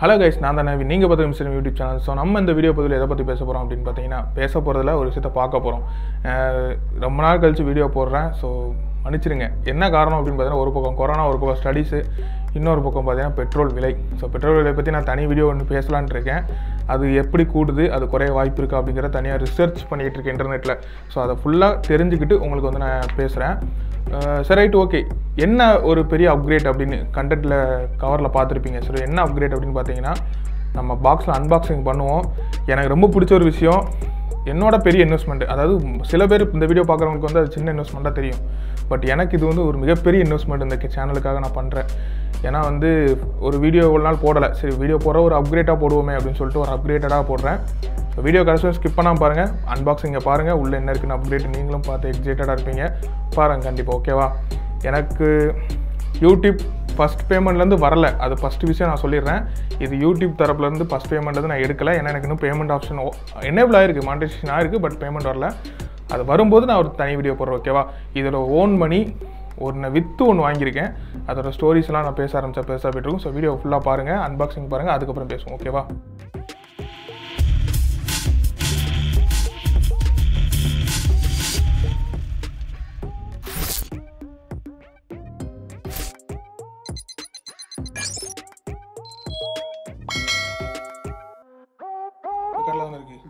hello guys நான் தானே நீங்கள் பார்த்து மிஸ்டர் யூடியூப் சேனல் ஸோ நம்ம இந்த வீடியோ பதில் எதை பற்றி பேச போகிறோம் அப்படின்னு பார்த்தீங்கன்னா பேச போகிறதுல ஒரு விஷயத்தை பார்க்க போகிறோம் ரொம்ப நாள் கழிச்சு வீடியோ போடுறேன் ஸோ மன்னிச்சிடுங்க என்ன காரணம் அப்படின்னு பார்த்தீங்கன்னா ஒரு பக்கம் கொரோனா ஒரு பக்கம் ஸ்டடீஸு இன்னொரு பக்கம் பார்த்தீங்கன்னா பெட்ரோல் விலை ஸோ பெட்ரோல் விலை பற்றி நான் தனி வீடியோ ஒன்று பேசலான்ட்டு இருக்கேன் அது எப்படி கூடுது அது குறைய வாய்ப்பு இருக்கா அப்படிங்கிற தனியாக ரிசர்ச் பண்ணிகிட்டு இருக்கேன் இன்டர்நெட்டில் ஸோ அதை ஃபுல்லாக தெரிஞ்சுக்கிட்டு உங்களுக்கு வந்து நான் பேசுகிறேன் சரி ரைட் ஓகே என்ன ஒரு பெரிய அப்கிரேட் அப்படின்னு கண்டென்ட்டில் கவரில் பார்த்துருப்பீங்க சரி என்ன அப்கிரேட் அப்படின்னு பார்த்தீங்கன்னா நம்ம பாக்ஸில் அன்பாக்சிங் பண்ணுவோம் எனக்கு ரொம்ப பிடிச்ச ஒரு விஷயம் என்னோட பெரிய இன்வெஸ்ட்மெண்ட் அதாவது சில பேர் இந்த வீடியோ பார்க்குறவங்களுக்கு வந்து அது சின்ன இன்வெஸ்ட்மெண்ட்டாக தெரியும் பட் எனக்கு இது வந்து ஒரு மிகப்பெரிய இன்வெஸ்ட்மெண்ட் இந்த சேனலுக்காக நான் பண்ணுறேன் ஏன்னா வந்து ஒரு வீடியோ இவ்வளோ நாள் போடலை சரி வீடியோ போடுற ஒரு அப்கிரேட்டாக போடுவோமே அப்படின்னு சொல்லிட்டு ஒரு அப்கிரேட்டடாக போடுறேன் ஸோ வீடியோ கடைசியும் ஸ்கிப் பண்ணாமல் பாருங்கள் அன்பாக்சிங்கை பாருங்கள் உள்ளே என்ன இருக்குன்னு அப்கிரேட் நீங்களும் பார்த்து எக்ஸைட்டடாக இருப்பீங்க பாருங்கள் கண்டிப்பாக ஓகேவா எனக்கு யூடியூப் ஃபஸ்ட் பேமெண்ட்லேருந்து வரல அது ஃபஸ்ட் விஷயம் நான் சொல்லிடுறேன் இது யூடியூப் தரப்புலேருந்து ஃபஸ்ட் பேமெண்ட்லேருந்து நான் எடுக்கலை ஏன்னா எனக்கு இன்னும் பேமெண்ட் ஆப்ஷன் எனேபிள் ஆயிருக்கு மானிட்டேஷன் ஆயிருக்கு பட் பேமெண்ட் வரல அது வரும்போது நான் ஒரு தனி வீடியோ போடுறேன் ஓகேவா இதோட ஓன் மணி ஒன்று வித்து ஒன்று வாங்கியிருக்கேன் அதோட ஸ்டோரிஸ்லாம் நான் பேச ஆரம்பித்தா பேச போயிட்டுருக்கும் ஸோ வீடியோ ஃபுல்லாக பாருங்கள் அன்பாக்சிங் பாருங்கள் அதுக்கப்புறம் பேசுவோம் ஓகேவா கடலாக தான் இருக்கு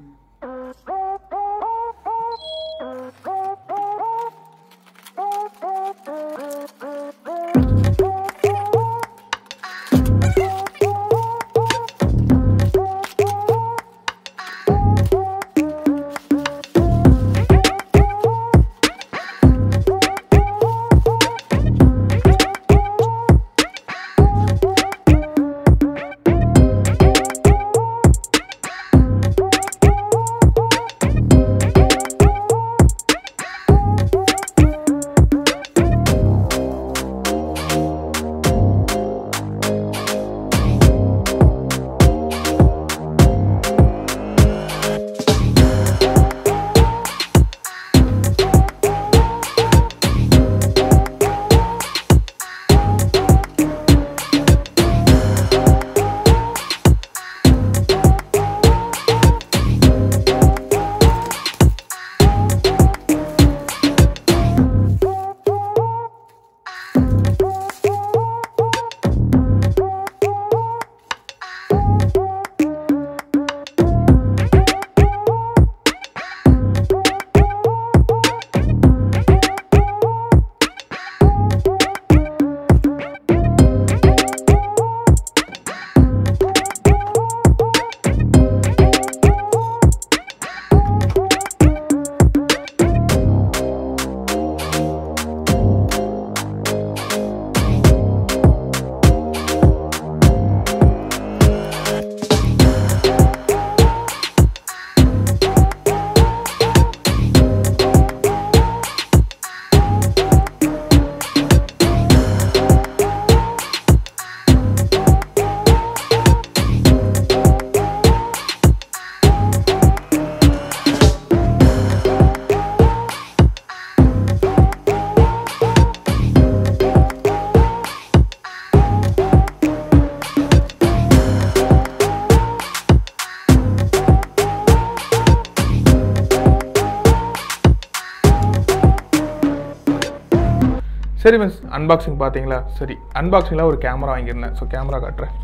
சரி மிஸ் அன்பாக்சிங் பார்த்தீங்களா சரி அன்பாக்சிங்கில் ஒரு கேமரா வாங்கியிருந்தேன் ஸோ கேமரா காட்டுறேன்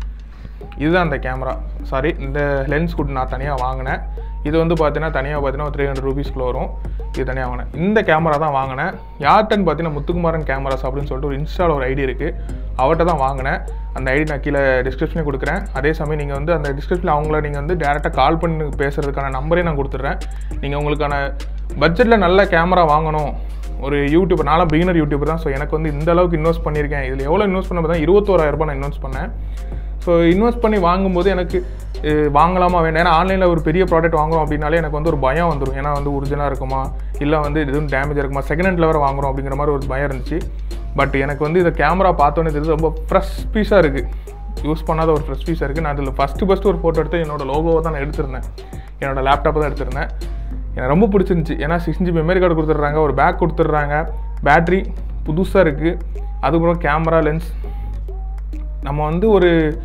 இதுதான் அந்த கேமரா சாரி இந்த லென்ஸ் கூட நான் தனியாக வாங்கினேன் இது வந்து பார்த்தீங்கன்னா தனியாக பார்த்தீங்கன்னா த்ரீ ஹண்ட்ரட் ருபீஸ்க்குள்ள வரும் இது தனியாக வாங்கினேன் இந்த கேமரா தான் வாங்கினேன் யார்ட்டன் பார்த்தீங்கன்னா முத்துக்குமாரன் கேமராஸ் அப்படின்னு சொல்லிட்டு ஒரு இன்ஸ்டாவில் ஒரு ஐடி இருக்குது அவர்கிட்ட தான் வாங்கினேன் அந்த ஐடி நான் கீழே டிஸ்கிரிப்ஷனே கொடுக்குறேன் அதே சமயம் நீங்கள் வந்து அந்த டிஸ்கிரிப்ஷனில் அவங்கள நீங்கள் வந்து டேரெக்டாக கால் பண்ணி பேசுகிறதுக்கான நம்பரே நான் கொடுத்துட்றேன் நீங்கள் உங்களுக்கான பட்ஜெட்டில் நல்ல கேமரா வாங்கணும் ஒரு யூடியூபர் நானும் பிகினர் யூடியூபர் தான் ஸோ எனக்கு வந்து இந்த அளவுக்கு இன்வெஸ்ட் பண்ணியிருக்கேன் இதில் எவ்வளோ இன்வெஸ்ட் பண்ண பார்த்தா இருபத்தோராயிரரூபா நான் இன்வெஸ்ட் பண்ணேன் ஸோ இன்வெஸ்ட் பண்ணி வாங்கும்போது எனக்கு அஹ், வாங்கலாமா வேண்டாம் ஏன்னா ஆன்லைனில் ஒரு பெரிய ப்ராடக்ட் வாங்குறோம் அப்படின்னாலே எனக்கு வந்து ஒரு பயம் வந்துடும் ஏன்னா வந்து ஒரிஜினலாக இருக்குமா இல்லை வந்து எதுவும் டேமேஜ் இருக்குமா செகண்ட் ஹேண்டில் வேறு வாங்குறோம் அப்படிங்கிற மாதிரி ஒரு பயம் இருந்துச்சு பட் எனக்கு வந்து இந்த கேமரா பார்த்தோன்னே தெரியுது ரொம்ப ஃப்ரெஷ் பீஸாக இருக்குது யூஸ் பண்ணாத ஒரு ஃப்ரெஷ் பீஸாக இருக்குது நான் அதில் ஃபஸ்ட்டு ஃபஸ்ட்டு ஒரு ஃபோட்டோ எடுத்து என்னோட லோகோவை தான் நான் எடுத்திருந்தேம் என்னோட லேப்டாப்பை தான் எடுத்திருந்தேன் எனக்கு ரொம்ப பிடிச்சிருந்துச்சி ஏன்னா சிக்ஸ் ஜி மெமரி கார்டு கொடுத்துட்றாங்க ஒரு பேக் கொடுத்துட்றாங்க பேட்ரி புதுசாக இருக்குது அதுக்கப்புறம் கேமரா லென்ஸ் நம்ம வந்து ஒரு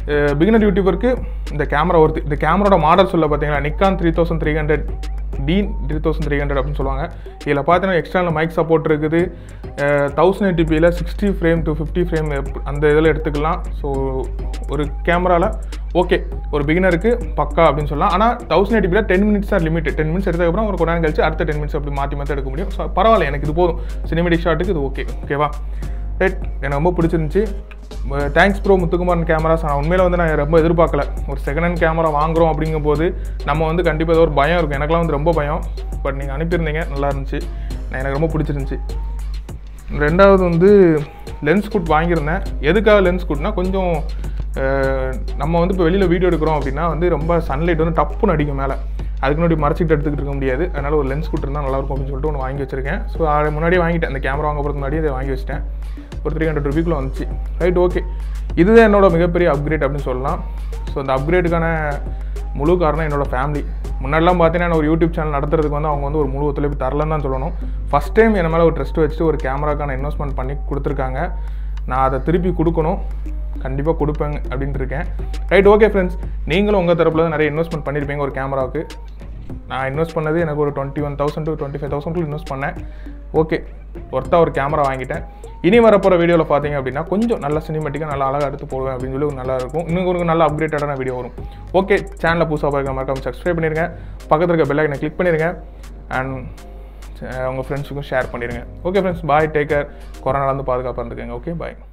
பிகினர் யூடியூபருக்கு இந்த கேமரா ஒருத்து இந்த கேமராவோட மாடல் சொல்ல பார்த்தீங்கன்னா Nikon three thousand three hundred D three thousand three hundred அப்படின்னு சொல்லுவாங்க இதில் பார்த்தீங்கன்னா எக்ஸ்டர்னல் மைக் சப்போர்ட் இருக்குது தௌசண்ட் எயிட்டிபியில் sixty frame to fifty frame அந்த இதில் எடுத்துக்கலாம் ஸோ ஒரு கேமராவில் ஓகே ஒரு பிகினருக்கு பக்கா அப்படின்னு சொல்லலாம் ஆனால் தௌசண்ட் எயிட்டிபியில் டென் மினிட்ஸ் தான் லிமிட் டென் மினிட்ஸ் எடுத்ததுக்கப்புறம் ஒரு கொண்டாந்து கழிச்சு அடுத்த டென் மினிட்ஸ் அப்படி மாற்றி மாற்றி எடுக்க முடியும் ஸோ பரவாயில்ல எனக்கு இது போதும் சினிமேட்டிக் ஷாட்டுக்கு இது ஓகே ஓகேவா ரைட் எனக்கு ரொம்ப பிடிச்சிருந்துச்சி தேங்க்ஸ் ப்ரோ முத்துக்குமாரன் கேமராஸ் நான் உண்மையில் வந்து நான் ரொம்ப எதிர்பார்க்கல ஒரு செகண்ட் ஹேண்ட் கேமரா வாங்குறோம் அப்படிங்கும்போது நம்ம வந்து கண்டிப்பாக ஏதோ ஒரு பயம் இருக்கும் எனக்குலாம் வந்து ரொம்ப பயம் பட் நீங்கள் அனுப்பியிருந்தீங்க நல்லா இருந்துச்சு நான் எனக்கு ரொம்ப பிடிச்சிருந்துச்சி ரெண்டாவது வந்து லென்ஸ் குட் வாங்கியிருந்தேன் எதுக்காக லென்ஸ் குட்னா கொஞ்சம் அஹ், நம்ம வந்து இப்போ வெளியில் வீடியோ எடுக்கிறோம் அப்படின்னா வந்து ரொம்ப சன்லைட் வந்து டப்புன்னு அடிக்கும் மேலே அதுக்கு முன்னாடி மறைச்சிட்டு எடுத்துக்கிட்டு இருக்க முடியாது அதனால் ஒரு லென்ஸ் குட் இருந்தால் நல்லாயிருக்கும் அப்படின்னு சொல்லிட்டு ஒன்று வாங்கி வச்சிருக்கேன் ஸோ அதை முன்னாடியே வாங்கிட்டேன் அந்த கேமரா வாங்க போகிறதுக்கு முன்னாடியே இதை வாங்கி வச்சிட்டேன் ஒரு த்ரீ ஹண்ட்ரட் ருபீக்குள்ள வந்துச்சு ரைட் ஓகே இதுதான் என்னோட மிகப்பெரிய அப்கிரேட் அப்படின்னு சொல்லலாம் ஸோ அந்த அப்கிரேடுக்கான முழு காரணம் என்னோட ஃபேமிலி முன்னாடிலாம் பார்த்தீங்கன்னா நான் ஒரு யூடியூப் சேனல் நடத்துறதுக்கு வந்து அவங்க வந்து ஒரு முழு ஒத்துழைப்பு தரலன்னு தான் சொல்லணும் ஃபஸ்ட் டைம் என் மேலே ஒரு ட்ரஸ்ட் வச்சுட்டு ஒரு கேமராக்கான இன்வெஸ்ட்மெண்ட் பண்ணி கொடுத்துருக்காங்க நான் அதை திருப்பி கொடுக்கணும் கண்டிப்பாக கொடுப்பேங்க அப்படின்ட்டு இருக்கேன் ரைட் ஓகே ஃப்ரெண்ட்ஸ் நீங்களும் உங்கள் தரப்புல தான் நிறைய இன்வெஸ்ட்மெண்ட் பண்ணியிருப்பீங்க ஒரு கேமராவுக்கு நான் இன்வெஸ்ட் பண்ணது எனக்கு ஒரு twenty one thousand to twenty five thousand invest பண்ணேன் ஓகே ஒர்த்தாக ஒரு கேமரா வாங்கிட்டேன் இனி வரப்போகிற வீடியோவில் பார்த்தீங்க அப்படின்னா கொஞ்சம் நல்ல சினிமேட்டிக்காக நல்லா அழகாக எடுத்து போடுவேன் அப்படின்னு சொல்லி ஒரு நல்லா இருக்கும் இன்னும் ஒரு நல்ல அப்கிரேட்டடான வீடியோ வரும் ஓகே சேனலை புதுசாக பார்க்க மறக்காம சப்ஸ்கிரைப் பண்ணிடுங்க பக்கத்தில் இருக்க பெல் ஐக்கனை கிளிக் பண்ணிடுங்க அண்ட் உங்கள் ஃப்ரெண்ட்ஸுக்கும் ஷேர் பண்ணிடுங்க ஓகே ஃப்ரெண்ட்ஸ் பாய் டேக்கர் கொரோனாலேருந்து பாதுகாப்பாக இருந்துக்கங்க ஓகே பாய்